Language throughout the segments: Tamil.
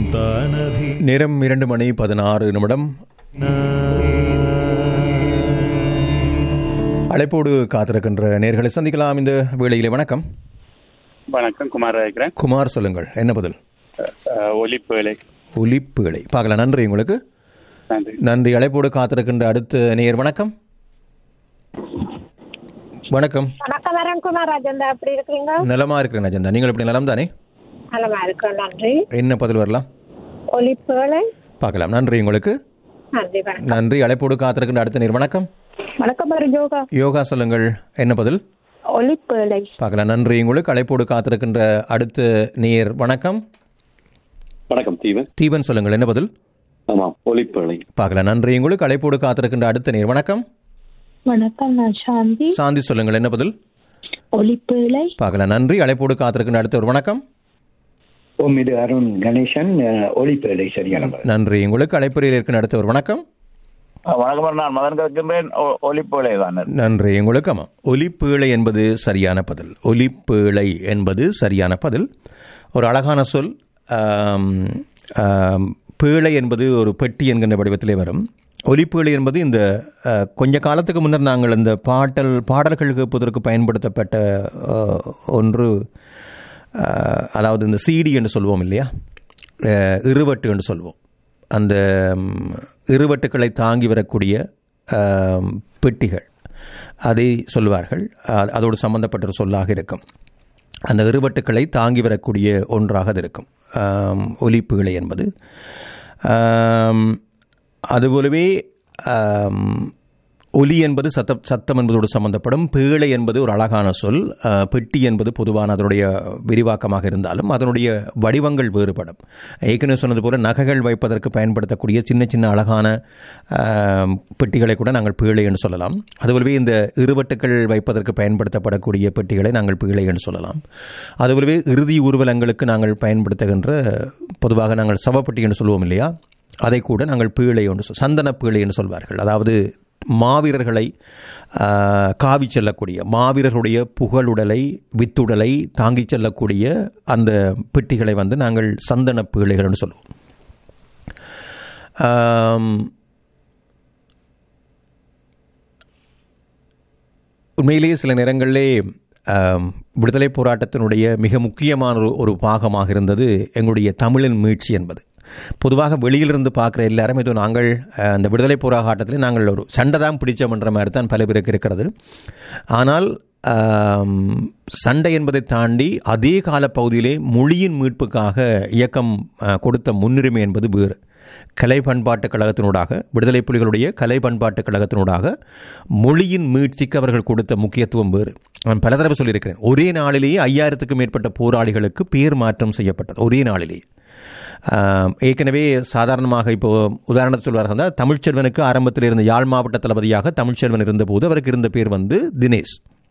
தானதி நேரம் இரண்டு மணி பதினாறு நிமிடம் அழைப்போடு காத்திருக்கின்ற நேர்களை சந்திக்கலாம் இந்த வேளையிலே வணக்கம் வணக்கம் குமார் இருக்கிறேன் குமார் சொல்லுங்கள் என்ன பதில் அஹ், ஒலிப்பேழை ஒலிப்புகளை பார்க்கலாம் நன்றி உங்களுக்கு நன்றி நன்றி அழைப்போடு காத்திருக்கின்ற அடுத்த நேர் வணக்கம் வணக்கம் வணக்கம் வரன்குமார் ராஜந்தா எப்படி இருக்கிறீங்க நலமா இருக்கிறேன் அஜந்தா நீங்கள் எப்படி நலம் தானே நலமா இருக்கோம் நன்றி என்ன பதில் வரலாம் ஒலிப்புகளை பார்க்கலாம் நன்றி உங்களுக்கு நன்றி வணக்கம் நன்றி அழைப்போடு காத்திருக்கின்ற அடுத்த நேர் வணக்கம் வணக்கம் வரும் யோகா யோகா சொல்லுங்கள் என்ன பதில் ஒலிப்புகளை பார்க்கலாம் நன்றி உங்களுக்கு அழைப்போடு காத்திருக்கின்ற அடுத்த நேர் வணக்கம் வணக்கம் தீவன் தீபன் சொல்லுங்கள் என்ன பதில் ஆமாம் ஒளிப்பழை பார்க்கலாம் நன்றி உங்களுக்கு அழைப்போடு காத்திருக்கின்ற அடுத்த நேர் வணக்கம் வணக்கம் நான் சாந்தி சாந்தி சொல்லுங்கள் என்ன பதில் ஒலிப்புகளை பார்க்கலாம் நன்றி அழைப்போடு காத்திருக்கின்ற அடுத்த ஒரு வணக்கம் ஓம் இது அருண் கணேசன் அஹ், ஒளிப்பேடை சரியான பதில். நன்றி உங்களுக்கு அழைப்பறையில் இருக்கின்ற அடுத்த ஒரு வணக்கம் வணக்கம் நான் மதன் கற்கின்றேன் ஒலிப்போலை தான் நன்றி உங்களுக்கு ஆமாம் ஒலிப்பீழை என்பது சரியான பதில் ஒலிப்பீழை என்பது சரியான பதில் ஒரு அழகான சொல் ஆம், ஆம், பீழை என்பது ஒரு பெட்டி என்கின்ற வடிவத்திலே வரும் ஒலிப்பீழை என்பது இந்த அஹ், கொஞ்ச காலத்துக்கு முன்னர் நாங்கள் இந்த பாட்டல் பாடல்கள் கேட்பதற்கு பயன்படுத்தப்பட்ட அஹ், ஒன்று அஹ், அதாவது இந்த சிடி என்று சொல்வோம் இல்லையா அஹ், இருவட்டு என்று சொல்வோம் அந்த ம், இருவட்டுக்களை தாங்கி வரக்கூடிய ஆம், பெட்டிகள் அதை சொல்வார்கள் அ- அதோடு சம்பந்தப்பட்ட ஒரு சொல்லாக இருக்கும் அந்த இருவட்டுக்களை தாங்கி வரக்கூடிய ஒன்றாக அது இருக்கும் ஆம், ஒலிப்புகளை என்பது ஆம், அதுபோலவே ஆம், ஒலி என்பது சத்தம் சத்தம் என்பதோடு சம்பந்தப்படும் பேழை என்பது ஒரு அழகான சொல் ஆ, பெட்டி என்பது பொதுவான அதனுடைய விரிவாக்கமாக இருந்தாலும் அதனுடைய வடிவங்கள் வேறுபடும் ஏற்கனவே சொன்னது போல நகைகள் வைப்பதற்கு பயன்படுத்தக்கூடிய சின்ன சின்ன அழகான ஆம், பெட்டிகளை கூட நாங்கள் பீழை என்று சொல்லலாம் அதுபோலவே இந்த இருவட்டுக்கள் வைப்பதற்கு பயன்படுத்தப்படக்கூடிய பெட்டிகளை நாங்கள் பீழை என்று சொல்லலாம் அதுபோலவே இறுதி ஊர்வலங்களுக்கு நாங்கள் பயன்படுத்துகின்ற பொதுவாக நாங்கள் சவப்பெட்டி என்று சொல்லுவோம் இல்லையா அதை கூட நாங்கள் பீழை என்று சொல் சந்தன பீழை என்று சொல்வார்கள் அதாவது மாவீரர்களை ஆ, காவிச் செல்லக்கூடிய மாவீரர்களுடைய புகழுடலை வித்துடலை தாங்கிச் செல்லக்கூடிய அந்த பெட்டிகளை வந்து நாங்கள் சந்தன பீழைகள் என்று சொல்லுவோம் ஆம், உண்மையிலேயே சில நேரங்களிலே ஆம், விடுதலை போராட்டத்தினுடைய மிக முக்கியமான ஒரு ஒரு பாகமாக இருந்தது எங்களுடைய தமிழின் மீட்சி என்பது பொதுவாக வெளியிலிருந்து பார்க்குற எல்லாரும் ஏதோ நாங்கள் அஹ், அந்த விடுதலை போராட்டத்தில் நாங்கள் ஒரு சண்டை தான் பிடிச்சோம்ன்ற மாதிரி தான் பல பேருக்கு இருக்கிறது ஆனால் ஆம், சண்டை என்பதை தாண்டி அதே காலப்பகுதியிலே மொழியின் மீட்புக்காக இயக்கம் அஹ், கொடுத்த முன்னுரிமை என்பது வேறு கலை பண்பாட்டுக் கழகத்தினூடாக விடுதலை புலிகளுடைய கலை பண்பாட்டுக் கழகத்தினூடாக மொழியின் மீட்சிக்கு அவர்கள் கொடுத்த முக்கியத்துவம் வேறு நான் பல தடவை சொல்லியிருக்கிறேன் ஒரே நாளிலேயே ஐயாயிரத்துக்கும் மேற்பட்ட போராளிகளுக்கு பேர் மாற்றம் செய்யப்பட்டது ஒரே நாளிலேயே ஆம், ஏற்கனவே சாதாரணமாக இப்போ உதாரணத்துக்கு சொல்வார்கள் இருந்தால் தமிழ்ச்செல்வனுக்கு ஆரம்பத்தில் இருந்த யாழ் மாவட்ட தளபதியாக தமிழ்ச்செல்வன் இருந்தபோது அவருக்கு இருந்த பேர் வந்து தினேஷ்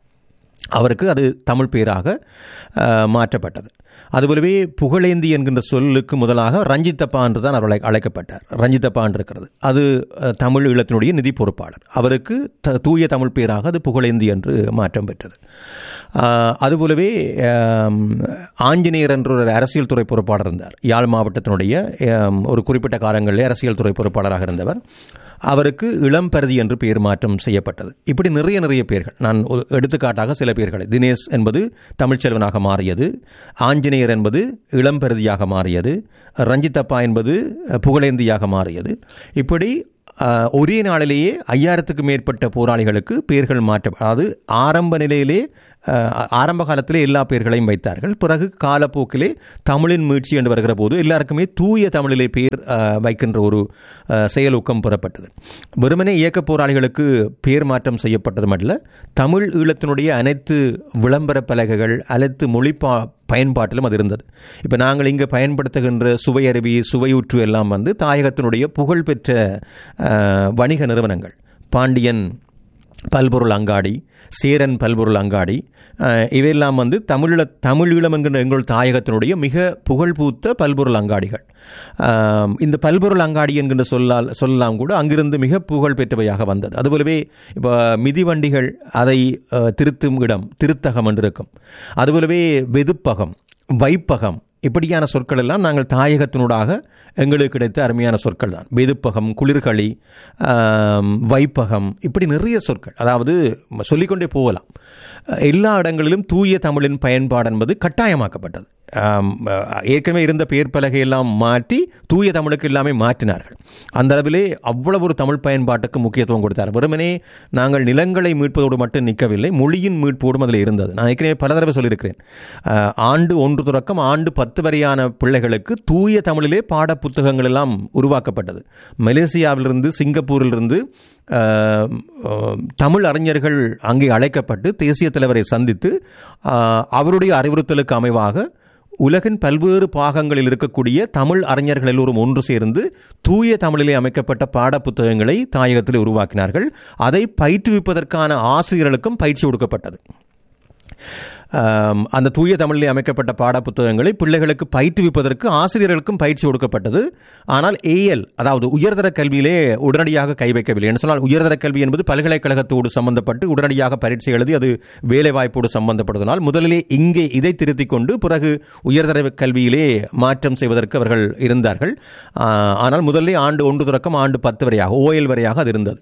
அவருக்கு அது தமிழ் பேராக அஹ், மாற்றப்பட்டது அதுபோலவே புகழேந்தி என்கின்ற சொல்லுக்கு முதலாக ரஞ்சித்தப்பா என்று தான் அவர் அழை அழைக்கப்பட்டார் ரஞ்சித்தப்பா என்று இருக்கிறது அது அஹ், தமிழ் ஈழத்தினுடைய நிதி பொறுப்பாளர் அவருக்கு த தூய தமிழ் பேராக அது புகழேந்தி என்று மாற்றம் பெற்றது அஹ், அதுபோலவே அம், ஆஞ்சநேயர் என்ற ஒரு அரசியல் துறை பொறுப்பாளர் இருந்தார் யாழ் மாவட்டத்தினுடைய அம், ஒரு குறிப்பிட்ட காலங்களிலே அரசியல் துறை பொறுப்பாளராக இருந்தவர் அவருக்கு இளம்பரதி என்று பெயர் மாற்றம் செய்யப்பட்டது இப்படி நிறைய நிறைய பெயர்கள் நான் ஒரு எடுத்துக்காட்டாக சில பெயர்களை தினேஷ் என்பது தமிழ்ச்செல்வனாக மாறியது ஆஞ்சநேயர் என்பது இளம்பரதியாக மாறியது ரஞ்சித்தப்பா என்பது அஹ், புகழேந்தியாக மாறியது இப்படி அஹ், ஒரே நாளிலேயே ஐயாயிரத்துக்கு மேற்பட்ட போராளிகளுக்கு பெயர்கள் மாற்ற அதாவது ஆரம்ப நிலையிலே அஹ், ஆரம்ப காலத்திலே எல்லா பெயர்களையும் வைத்தார்கள் பிறகு காலப்போக்கிலே தமிழின் மீட்சி என்று வருகிற போது எல்லாருக்குமே தூய தமிழிலே பெயர் அஹ், வைக்கின்ற ஒரு அஹ், செயலூக்கம் பெறப்பட்டது வெறுமனே இயக்க போராளிகளுக்கு பெயர் மாற்றம் செய்யப்பட்டது மட்டும் தமிழ் ஈழத்தினுடைய அனைத்து விளம்பர பலகைகள் அனைத்து மொழி பா பயன்பாட்டிலும் அது இருந்தது இப்போ நாங்கள் இங்கே பயன்படுத்துகின்ற சுவையருவி சுவையூற்று எல்லாம் வந்து தாயகத்தினுடைய புகழ்பெற்ற அஹ், வணிக நிறுவனங்கள் பாண்டியன் பல்பொருள் அங்காடி சேரன் பல்பொருள் அங்காடி அஹ், இவையெல்லாம் வந்து தமிழீழ தமிழீழம் என்கின்ற எங்கள் தாயகத்தினுடைய மிக புகழ்பூத்த பல்பொருள் அங்காடிகள் ஆம், இந்த பல்பொருள் அங்காடி என்கின்ற சொல்லால் சொல்லலாம் கூட அங்கிருந்து மிக புகழ் பெற்றவையாக வந்தது அதுபோலவே இப்போ மிதிவண்டிகள் அதை அஹ், திருத்தும் இடம் திருத்தகம் என்று இருக்கும் அதுபோலவே வெதுப்பகம் வைப்பகம் இப்படியான சொற்கள் எல்லாம் நாங்கள் தாயகத்தினூடாக எங்களுக்கு கிடைத்த அருமையான சொற்கள் தான் வெதுப்பகம் குளிர்களி ஆம், வைப்பகம் இப்படி நிறைய சொற்கள் அதாவது சொல்லிக்கொண்டே போகலாம் எல்லா இடங்களிலும் தூய தமிழின் பயன்பாடு என்பது கட்டாயமாக்கப்பட்டது ஆம், ஏற்கனவே இருந்த பெயர் பலகையெல்லாம் மாற்றி தூய தமிழுக்கு எல்லாமே மாற்றினார்கள் அந்த அளவிலே அவ்வளவு ஒரு தமிழ் பயன்பாட்டுக்கு முக்கியத்துவம் கொடுத்தார் வெறுமனே நாங்கள் நிலங்களை மீட்பதோடு மட்டும் நிற்கவில்லை மொழியின் மீட்போடும் அதில் இருந்தது நான் ஏற்கனவே பல தடவை சொல்லியிருக்கிறேன் ஆஹ், ஆண்டு ஒன்று தொடக்கம் ஆண்டு பத்து வரையான பிள்ளைகளுக்கு தூய தமிழிலே பாட புத்தகங்கள் எல்லாம் உருவாக்கப்பட்டது மலேசியாவிலிருந்து சிங்கப்பூரிலிருந்து ஆஹ், ஆஹ், தமிழ் அறிஞர்கள் அங்கே அழைக்கப்பட்டு தேசிய தலைவரை சந்தித்து ஆஹ், அவருடைய அறிவுறுத்தலுக்கு அமைவாக உலகின் பல்வேறு பாகங்களில் இருக்கக்கூடிய தமிழ் அறிஞர்கள் எல்லோரும் ஒன்று சேர்ந்து தூய தமிழிலே அமைக்கப்பட்ட பாட புத்தகங்களை தாயகத்தில் உருவாக்கினார்கள் அதை பயிற்றுவிப்பதற்கான ஆசிரியர்களுக்கும் பயிற்சி கொடுக்கப்பட்டது ஆம், அந்த தூய தமிழிலே அமைக்கப்பட்ட பாட புத்தகங்களை பிள்ளைகளுக்கு பயிற்றுவிப்பதற்கு ஆசிரியர்களுக்கும் பயிற்சி கொடுக்கப்பட்டது ஆனால் ஏஎல் அதாவது உயர்தர கல்வியிலே உடனடியாக கை வைக்கவில்லை என்று சொன்னால் உயர்தர கல்வி என்பது பல்கலைக்கழகத்தோடு சம்பந்தப்பட்டு உடனடியாக பரீட்சை எழுதி அது வேலைவாய்ப்போடு சம்பந்தப்படுவதனால் முதலிலே இங்கே இதை திருத்திக் கொண்டு பிறகு உயர்தர கல்வியிலே மாற்றம் செய்வதற்கு அவர்கள் இருந்தார்கள் ஆ, ஆனால் முதல்ல ஆண்டு ஒன்று தொடக்கம் ஆண்டு பத்து வரையாக ஓஎல் வரையாக அது இருந்தது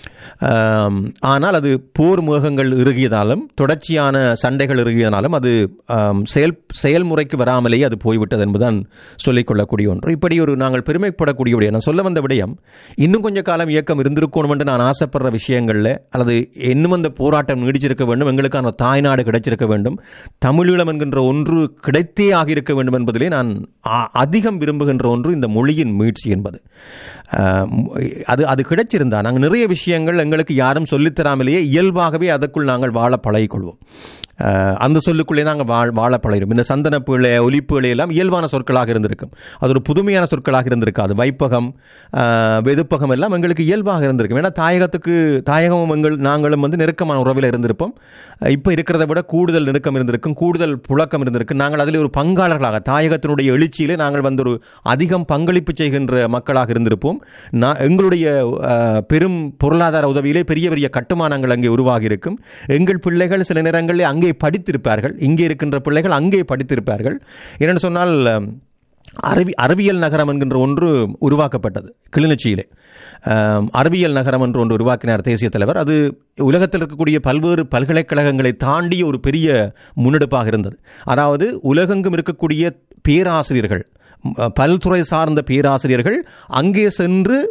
ஆம், ஆனால் அது போர் முகங்கள் இறுகியதாலும் தொடர்ச்சியான சண்டைகள் இறுகியதாலும் அது ஆம், செயல் செயல்முறைக்கு வராமலேயே அது போய்விட்டது என்பதுதான் சொல்லிக்கொள்ளக்கூடிய ஒன்று இப்படி ஒரு நாங்கள் பெருமைப்படக்கூடிய விடயம் நான் சொல்ல வந்த விடயம் இன்னும் கொஞ்ச காலம் இயக்கம் இருந்திருக்கணும் என்று நான் ஆசைப்படுற விஷயங்களில் அல்லது இன்னும் அந்த போராட்டம் நீடிச்சிருக்க வேண்டும் எங்களுக்கான தாய்நாடு கிடைச்சிருக்க வேண்டும் தமிழீழம் என்கின்ற ஒன்று கிடைத்தே ஆகியிருக்க வேண்டும் என்பதிலே நான் அ- அதிகம் விரும்புகின்ற ஒன்று இந்த மொழியின் மீட்சி என்பது ஆஹ், அது அது கிடைச்சிருந்தா நாங்கள் நிறைய விஷயங்கள் எங்களுக்கு யாரும் சொல்லித்தராமலேயே இயல்பாகவே அதற்குள் நாங்கள் வாழ பழகிக்கொள்வோம் ஆஹ், அந்த சொல்லுக்குள்ளே நாங்கள் வாழ் வாழ பழகிறோம் இந்த சந்தன பிழை ஒலிப்பு பிழை எல்லாம் இயல்பான சொற்களாக இருந்திருக்கும் அது ஒரு புதுமையான சொற்களாக இருந்திருக்காது வைப்பகம் ஆஹ், வெதுப்பகம் எல்லாம் எங்களுக்கு இயல்பாக இருந்திருக்கும் ஏன்னா தாயகத்துக்கு தாயகமும் எங்கள் நாங்களும் வந்து நெருக்கமான உறவில் இருந்திருப்போம் இப்போ இருக்கிறத விட கூடுதல் நெருக்கம் இருந்திருக்கும் கூடுதல் புழக்கம் இருந்திருக்கு நாங்கள் அதில் ஒரு பங்காளர்களாக தாயகத்தினுடைய எழுச்சியிலே நாங்கள் வந்து ஒரு அதிகம் பங்களிப்பு செய்கின்ற மக்களாக இருந்திருப்போம் நான் எங்களுடைய அஹ், பெரும் பொருளாதார உதவியிலே பெரிய பெரிய கட்டுமானங்கள் அங்கே உருவாகி இருக்கும் எங்கள் பிள்ளைகள் சில நேரங்களில் அங்கே படித்திருப்பார்கள் இங்கே இருக்கின்ற பிள்ளைகள் அங்கே படித்திருப்பார்கள் என்னென்னு சொன்னால் அஹ், அறிவி அறிவியல் நகரம் என்கின்ற ஒன்று உருவாக்கப்பட்டது கிளிநொச்சியிலே ஆம், அறிவியல் நகரம் என்று ஒன்று உருவாக்கினார் தேசிய தலைவர் அது உலகத்தில் இருக்கக்கூடிய பல்வேறு பல்கலைக்கழகங்களை தாண்டிய ஒரு பெரிய முன்னெடுப்பாக இருந்தது அதாவது உலகெங்கும் இருக்கக்கூடிய பேராசிரியர்கள் ம், பல்துறை சார்ந்த பேராசிரியர்கள் அங்கே சென்று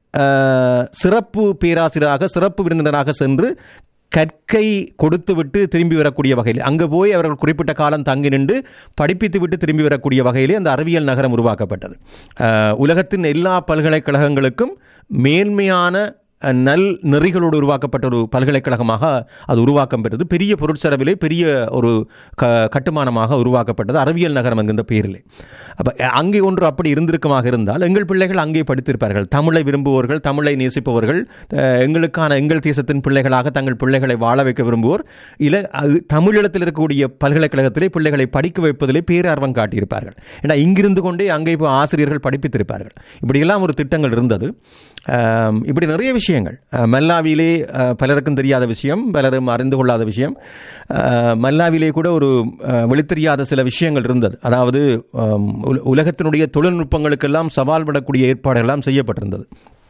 அஹ், சிறப்பு பேராசிரியராக சிறப்பு விருந்தினராக சென்று கற்கை கொடுத்துவிட்டு திரும்பி வரக்கூடிய வகையில் அங்கே போய் அவர்கள் குறிப்பிட்ட காலம் தங்கி நின்று படிப்பித்து விட்டு திரும்பி வரக்கூடிய வகையிலே அந்த அறிவியல் நகரம் உருவாக்கப்பட்டது அஹ், உலகத்தின் எல்லா பல்கலைக்கழகங்களுக்கும் மேன்மையான அஹ், நல் நெறிகளோடு உருவாக்கப்பட்ட ஒரு பல்கலைக்கழகமாக அது உருவாக்கம் பெற்றது பெரிய பொருட்செலவிலே பெரிய ஒரு க கட்டுமானமாக உருவாக்கப்பட்டது அறிவியல் நகரம் என்கின்ற பெயரிலே அப்போ அங்கே ஒன்று அப்படி இருந்திருக்குமாக இருந்தால் எங்கள் பிள்ளைகள் அங்கே படித்திருப்பார்கள் தமிழை விரும்புவோர்கள் தமிழை நேசிப்பவர்கள் அஹ், எங்களுக்கான எங்கள் தேசத்தின் பிள்ளைகளாக தங்கள் பிள்ளைகளை வாழ வைக்க விரும்புவோர் இல அஹ், தமிழீழத்தில் இருக்கக்கூடிய பல்கலைக்கழகத்திலே பிள்ளைகளை படிக்க வைப்பதிலே பேரார்வம் காட்டியிருப்பார்கள் ஏன்னா இங்கிருந்து கொண்டே அங்கே இப்போ ஆசிரியர்கள் படிப்பித்திருப்பார்கள் இப்படியெல்லாம் ஒரு திட்டங்கள் இருந்தது ஆம், இப்படி நிறைய விஷயங்கள் அஹ், மல்லாவிலே அஹ், பலருக்கும் தெரியாத விஷயம் பலரும் அறிந்து கொள்ளாத விஷயம் அஹ், மல்லாவிலே கூட ஒரு அஹ், வெளித்தெரியாத சில விஷயங்கள் இருந்தது அதாவது ஆம், உல- உலகத்தினுடைய தொழில்நுட்பங்களுக்கெல்லாம் சவால் விடக்கூடிய ஏற்பாடுகள்லாம் செய்யப்பட்டிருந்தது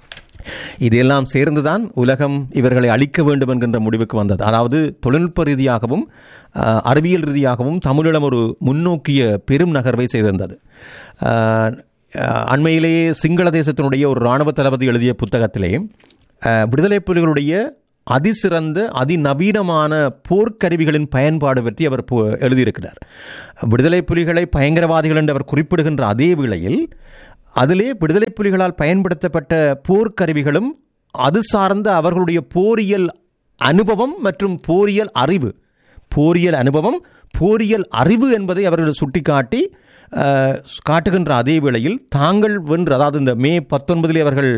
இதெல்லாம் சேர்ந்துதான் உலகம் இவர்களை அழிக்க வேண்டும் என்கின்ற முடிவுக்கு வந்தது அதாவது தொழில்நுட்ப ரீதியாகவும் அஹ், அறிவியல் ரீதியாகவும் தமிழிடம் ஒரு முன்னோக்கிய பெரும் நகர்வை செய்திருந்தது அஹ், அஹ், அண்மையிலேயே சிங்கள தேசத்தினுடைய ஒரு இராணுவ தளபதி எழுதிய புத்தகத்திலே அஹ், விடுதலை புலிகளுடைய அதிசிறந்த அதிநவீனமான போர்க்கருவிகளின் பயன்பாடு பற்றி அவர் பு- எழுதியிருக்கிறார் விடுதலை புலிகளை பயங்கரவாதிகள் என்று அவர் குறிப்பிடுகின்ற அதே வேளையில் அதிலே விடுதலை புலிகளால் பயன்படுத்தப்பட்ட போர்க்கருவிகளும் அது சார்ந்த அவர்களுடைய போரியல் அனுபவம் மற்றும் போரியல் அறிவு போரியல் அனுபவம் போரியல் அறிவு என்பதை அவர்கள் சுட்டிக்காட்டி அஹ், காட்டுகின்ற அதே வேளையில் தாங்கள் வென்று அதாவது இந்த மே பத்தொன்பதிலே அவர்கள்